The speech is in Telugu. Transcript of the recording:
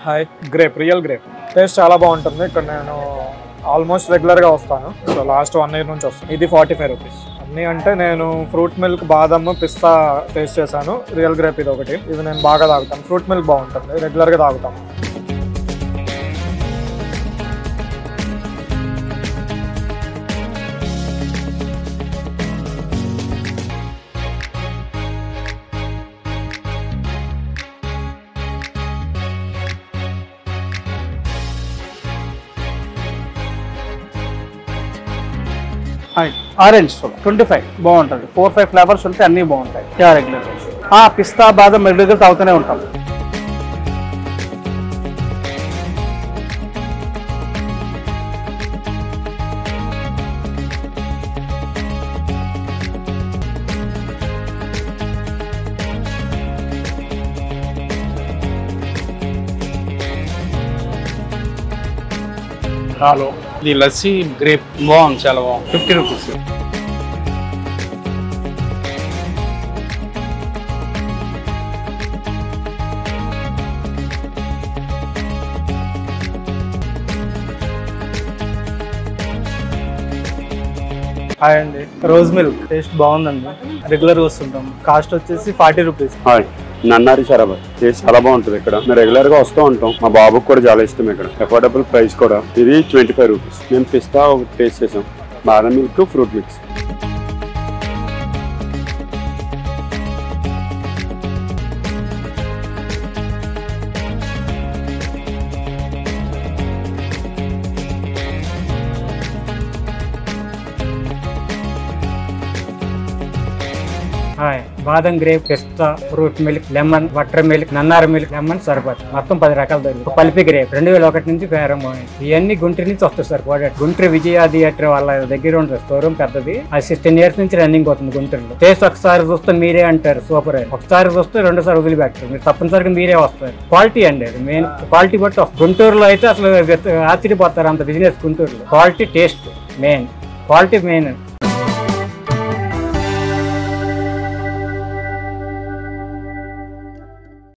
hi grape real grape taste చాలా బాగుంటుంది ఇక్కడ నేను ఆల్మోస్ట్ రెగ్యులర్గా వస్తాను సో లాస్ట్ వన్ ఇయర్ నుంచి వస్తాను ఇది ఫార్టీ ఫైవ్ రూపీస్ అన్నీ అంటే నేను ఫ్రూట్ మిల్క్ బాదమ్ పిస్తా టేస్ట్ చేశాను రియల్ గ్రేప్ ఇది ఒకటి ఇది నేను బాగా తాగుతాను ఫ్రూట్ మిల్క్ బాగుంటుంది రెగ్యులర్గా తాగుతాను hi orange soda twenty five బాగుంటుంది ఫోర్ ఫైవ్ ఫ్లేవర్స్ ఉంటే అన్నీ బాగుంటాయి యా రెగ్యులర్ ఆ పిస్తా బాదం రెగ్యులర్ తాగుతూనే ఉంటాం హలో ఇది లస్సీ గ్రేప్ బాగుంది చాలా బాగుంది ఫిఫ్టీ రూపీస్ హాయ్ అండి రోజ్ మిల్క్ టేస్ట్ బాగుందండి రెగ్యులర్ వస్తుంటాం కాస్ట్ వచ్చేసి ఫార్టీ రూపీస్ హాయ్ నన్నారి షరాబత్ టేస్ట్ చాలా బాగుంటుంది ఇక్కడ మేము రెగ్యులర్ గా వస్తూ ఉంటాం మా బాబుకి కూడా చాలా ఇష్టం ఇక్కడ అఫోర్డబుల్ ప్రైస్ కూడా ఇది ట్వంటీ ఫైవ్ రూపీస్ మేము పిస్తా ఒకటి టేస్ట్ చేసాం బాదం మిల్క్ ఫ్రూట్ మిక్స్ హాయ్ బాదం గ్రేప్ పిస్తా fruit milk lemon butter milk నన్నార మిల్క్ లెమన్ సర్బత్ మొత్తం పది రకాలు దొరుకుతాయి పల్పి గ్రేప్ రెండు వేల ఒకటి నుంచి ప్రారంభమైంది ఇవన్నీ గుంటూరు నుంచి వస్తాయి sir product Guntur Vijaya theatre వాళ్ళ దగ్గర ఉంటుంది షోరూమ్ పెద్దది అది సిక్స్టీన్ ఇయర్స్ నుంచి రన్నింగ్ అవుతుంది గుంటూరులో టేస్ట్ ఒకసారి చూస్తే మీరే అంటారు సూపర్ అని ఒకసారి చూస్తే రెండు సార్లు వదిలిపెట్టారు మీరు తప్పనిసరిగా మీరే వస్తారు క్వాలిటీ అండి అది మెయిన్ క్వాలిటీ బట్టి వస్తుంది గుంటూరులో అయితే అసలు వెత్- ఆశ్చర్యపోతారు అంత బిజినెస్ గుంటూరులో quality taste main quality main